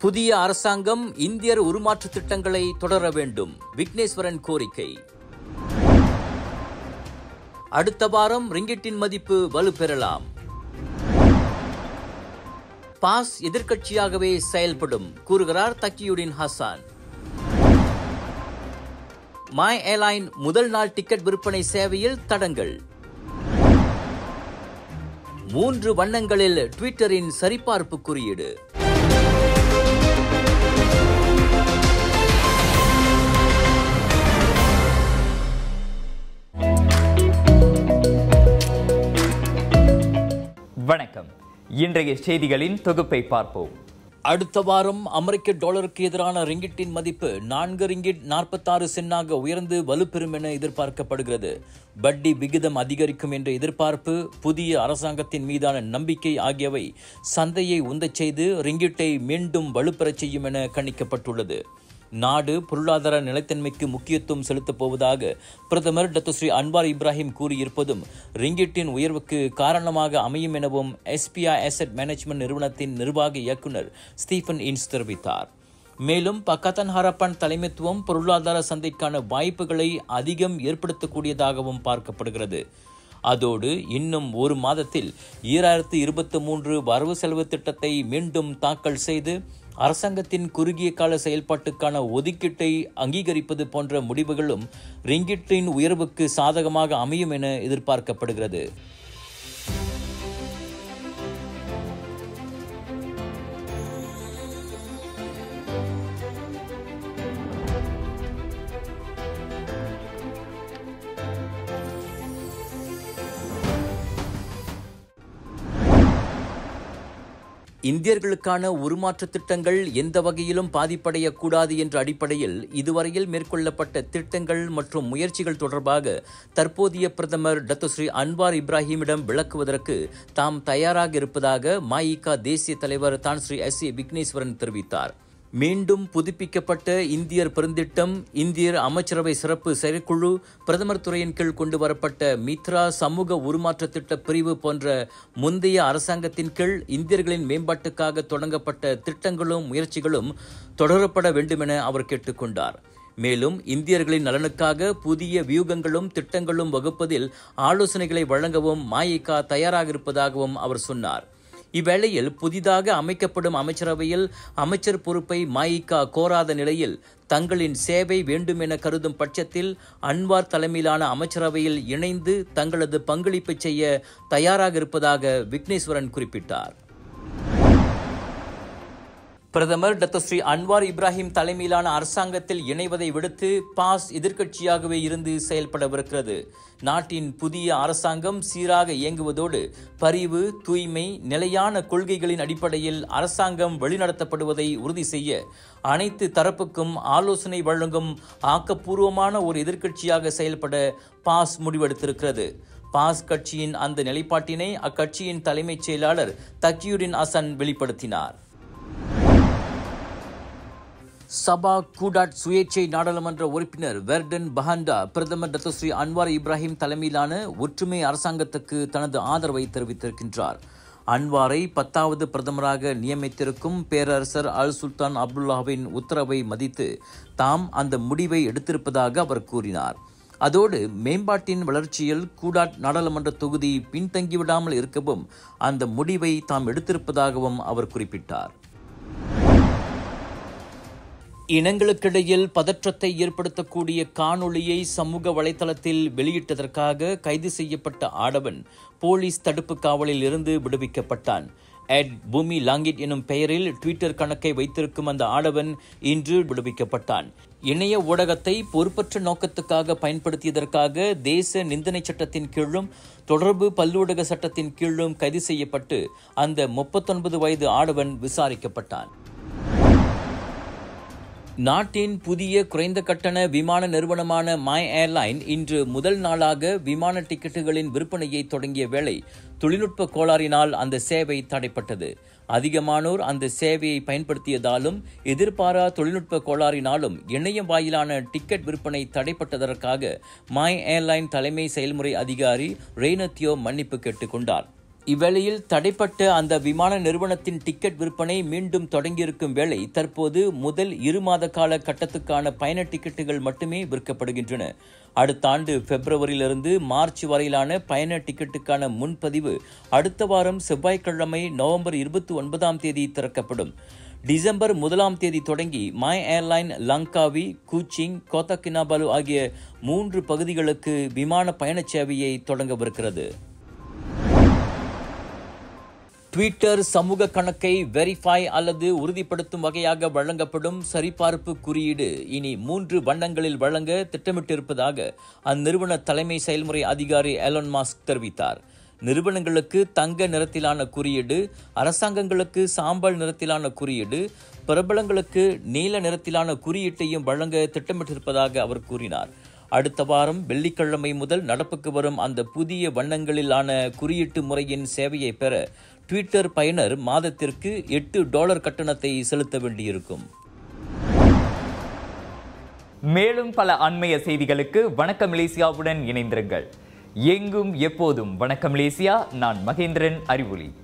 புதிய அரசாங்கம் இந்தியர் உருமாற்று திட்டங்களை தொடர வேண்டும் விக்னேஸ்வரன் கோரிக்கை அடுத்த வாரம் ரிங்கிட்டின் மதிப்பு வலுப்பெறலாம் பாஸ் எதிர்க்கட்சியாகவே செயல்படும் கூறுகிறார் தக்கியுடின் ஹசான் மை ஏர்லைன் முதல் நாள் டிக்கெட் விற்பனை சேவையில் தடங்கள் மூன்று வண்ணங்களில் ட்விட்டரின் சரிபார்ப்பு குறியீடு வணக்கம் இன்றைய செய்திகளின் தொகுப்பை பார்ப்போம் அடுத்த வாரம் அமெரிக்க டாலருக்கு எதிரான ரிங்கிட்டின் மதிப்பு நான்கு ரிங்கிட் நாற்பத்தாறு சென்னாக உயர்ந்து வலுப்பெறும் என எதிர்பார்க்கப்படுகிறது வட்டி விகிதம் அதிகரிக்கும் என்ற எதிர்பார்ப்பு புதிய அரசாங்கத்தின் மீதான நம்பிக்கை ஆகியவை சந்தையை உந்தச் செய்து ரிங்கிட்டை மீண்டும் வலுப்பெறச் செய்யும் என கணிக்கப்பட்டுள்ளது நாடு பொருளாதார நிலைத்தன்மைக்கு முக்கியத்துவம் செலுத்தப் போவதாக பிரதமர் டாக்டர் ஸ்ரீ அன்வார் இப்ராஹிம் கூறியிருப்பதும் ரிங்கிட்டின் உயர்வுக்கு காரணமாக அமையும் எனவும் எஸ்பிஐ அசெட் மேனேஜ்மெண்ட் நிறுவனத்தின் நிர்வாக இயக்குனர் ஸ்டீஃபன் இன்ஸ் தெரிவித்தார் மேலும் பக்கத்தன் ஹரப்பன் தலைமைத்துவம் பொருளாதார சந்தைக்கான வாய்ப்புகளை அதிகம் ஏற்படுத்தக்கூடியதாகவும் பார்க்கப்படுகிறது அதோடு இன்னும் ஒரு மாதத்தில் ஈராயிரத்து இருபத்தி மூன்று வரவு செலவு திட்டத்தை மீண்டும் தாக்கல் செய்து அரசாங்கத்தின் குறுகிய கால செயல்பாட்டுக்கான ஒதுக்கீட்டை அங்கீகரிப்பது போன்ற முடிவுகளும் ரிங்கிட்டின் உயர்வுக்கு சாதகமாக அமையும் என எதிர்பார்க்கப்படுகிறது இந்தியர்களுக்கான உருமாற்ற திட்டங்கள் எந்த வகையிலும் பாதிப்படையக்கூடாது என்ற அடிப்படையில் இதுவரையில் மேற்கொள்ளப்பட்ட திட்டங்கள் மற்றும் முயற்சிகள் தொடர்பாக தற்போதைய பிரதமர் டத்துஸ்ரீ அன்வார் இப்ராஹிமிடம் விளக்குவதற்கு தாம் தயாராக இருப்பதாக மஇகா தேசிய தலைவர் தான் ஸ்ரீ எஸ் ஏ விக்னேஸ்வரன் தெரிவித்தார் மீண்டும் புதுப்பிக்கப்பட்ட இந்தியர் பெருந்திட்டம் இந்தியர் அமைச்சரவை சிறப்பு செயற்குழு பிரதமர் துறையின் கீழ் கொண்டு வரப்பட்ட மித்ரா சமூக உருமாற்ற திட்ட பிரிவு போன்ற முந்தைய அரசாங்கத்தின் கீழ் இந்தியர்களின் மேம்பாட்டுக்காக தொடங்கப்பட்ட திட்டங்களும் முயற்சிகளும் தொடரப்பட வேண்டுமென அவர் கேட்டுக்கொண்டார் மேலும் இந்தியர்களின் நலனுக்காக புதிய வியூகங்களும் திட்டங்களும் வகுப்பதில் ஆலோசனைகளை வழங்கவும் மாயிகா தயாராக இருப்பதாகவும் அவர் சொன்னார் இவ்வேளையில் புதிதாக அமைக்கப்படும் அமைச்சரவையில் அமைச்சர் பொறுப்பை மாயிகா கோராத நிலையில் தங்களின் சேவை வேண்டும் என கருதும் பட்சத்தில் அன்வார் தலைமையிலான அமைச்சரவையில் இணைந்து தங்களது பங்களிப்பை செய்ய தயாராக இருப்பதாக விக்னேஸ்வரன் குறிப்பிட்டார் பிரதமர் டாக்டர் ஸ்ரீ அன்வார் இப்ராஹிம் தலைமையிலான அரசாங்கத்தில் இணைவதை விடுத்து பாஸ் எதிர்க்கட்சியாகவே இருந்து செயல்படவிருக்கிறது நாட்டின் புதிய அரசாங்கம் சீராக இயங்குவதோடு பரிவு தூய்மை நிலையான கொள்கைகளின் அடிப்படையில் அரசாங்கம் வழிநடத்தப்படுவதை உறுதி செய்ய அனைத்து தரப்புக்கும் ஆலோசனை வழங்கும் ஆக்கப்பூர்வமான ஒரு எதிர்க்கட்சியாக செயல்பட பாஸ் முடிவெடுத்திருக்கிறது பாஸ் கட்சியின் அந்த நிலைப்பாட்டினை அக்கட்சியின் தலைமைச் செயலாளர் தக்கியுடின் அசன் வெளிப்படுத்தினார் சபா கூடாட் சுயேட்சை நாடாளுமன்ற உறுப்பினர் வெர்டன் பஹண்டா பிரதமர் டாக்டர் ஸ்ரீ அன்வார் இப்ராஹிம் தலைமையிலான ஒற்றுமை அரசாங்கத்துக்கு தனது ஆதரவை தெரிவித்திருக்கின்றார் அன்வாரை பத்தாவது பிரதமராக நியமித்திருக்கும் பேரரசர் அல் சுல்தான் அப்துல்லாவின் உத்தரவை மதித்து தாம் அந்த முடிவை எடுத்திருப்பதாக அவர் கூறினார் அதோடு மேம்பாட்டின் வளர்ச்சியில் கூடாட் நாடாளுமன்ற தொகுதி பின்தங்கிவிடாமல் இருக்கவும் அந்த முடிவை தாம் எடுத்திருப்பதாகவும் அவர் குறிப்பிட்டார் இனங்களுக்கிடையில் பதற்றத்தை ஏற்படுத்தக்கூடிய காணொளியை சமூக வலைதளத்தில் வெளியிட்டதற்காக கைது செய்யப்பட்ட ஆடவன் போலீஸ் தடுப்பு காவலில் இருந்து விடுவிக்கப்பட்டான் எட் பூமி லாங்கிட் எனும் பெயரில் ட்விட்டர் கணக்கை வைத்திருக்கும் அந்த ஆடவன் இன்று விடுவிக்கப்பட்டான் இணைய ஊடகத்தை பொறுப்பற்ற நோக்கத்துக்காக பயன்படுத்தியதற்காக தேச நிந்தனை சட்டத்தின் கீழும் தொடர்பு பல்லூடக சட்டத்தின் கீழும் கைது செய்யப்பட்டு அந்த முப்பத்தொன்பது வயது ஆடவன் விசாரிக்கப்பட்டான் நாட்டின் புதிய குறைந்த கட்டண விமான நிறுவனமான மை ஏர்லைன் இன்று முதல் நாளாக விமான டிக்கெட்டுகளின் விற்பனையை தொடங்கிய வேளை தொழில்நுட்ப கோளாறினால் அந்த சேவை தடைப்பட்டது அதிகமானோர் அந்த சேவையை பயன்படுத்தியதாலும் எதிர்பாரா தொழில்நுட்ப கோளாறினாலும் இணையம் வாயிலான டிக்கெட் விற்பனை தடைப்பட்டதற்காக மை ஏர்லைன் தலைமை செயல்முறை அதிகாரி ரெய்னத்தியோ மன்னிப்பு கேட்டுக்கொண்டார் இவ்வேளையில் தடைப்பட்ட அந்த விமான நிறுவனத்தின் டிக்கெட் விற்பனை மீண்டும் தொடங்கியிருக்கும் வேளை தற்போது முதல் இரு மாத கால கட்டத்துக்கான பயண டிக்கெட்டுகள் மட்டுமே விற்கப்படுகின்றன அடுத்த ஆண்டு பிப்ரவரியிலிருந்து மார்ச் வரையிலான பயண டிக்கெட்டுக்கான முன்பதிவு அடுத்த வாரம் செவ்வாய்க்கிழமை நவம்பர் இருபத்தி ஒன்பதாம் தேதி திறக்கப்படும் டிசம்பர் முதலாம் தேதி தொடங்கி My Airline Langkawi Kuching Kota Kinabalu ஆகிய மூன்று பகுதிகளுக்கு விமான பயணச் சேவையை தொடங்கவிருக்கிறது ட்விட்டர் சமூக கணக்கை வெரிஃபை அல்லது உறுதிப்படுத்தும் வகையாக வழங்கப்படும் சரிபார்ப்பு குறியீடு இனி மூன்று வண்ணங்களில் வழங்க திட்டமிட்டிருப்பதாக அந்நிறுவன தலைமை செயல்முறை அதிகாரி எலன் மாஸ்க் தெரிவித்தார் நிறுவனங்களுக்கு தங்க நிறத்திலான குறியீடு அரசாங்கங்களுக்கு சாம்பல் நிறத்திலான குறியீடு பிரபலங்களுக்கு நீல நிறத்திலான குறியீட்டையும் வழங்க திட்டமிட்டிருப்பதாக அவர் கூறினார் அடுத்த வாரம் வெள்ளிக்கிழமை முதல் நடப்புக்கு வரும் அந்த புதிய வண்ணங்களிலான குறியீட்டு முறையின் சேவையை பெற ட்விட்டர் பயனர் மாதத்திற்கு எட்டு டாலர் கட்டணத்தை செலுத்த வேண்டியிருக்கும் மேலும் பல அண்மைய செய்திகளுக்கு வணக்கம் மலேசியாவுடன் இணைந்திருங்கள் எங்கும் எப்போதும் வணக்கம் மலேசியா நான் மகேந்திரன் அறிவொளி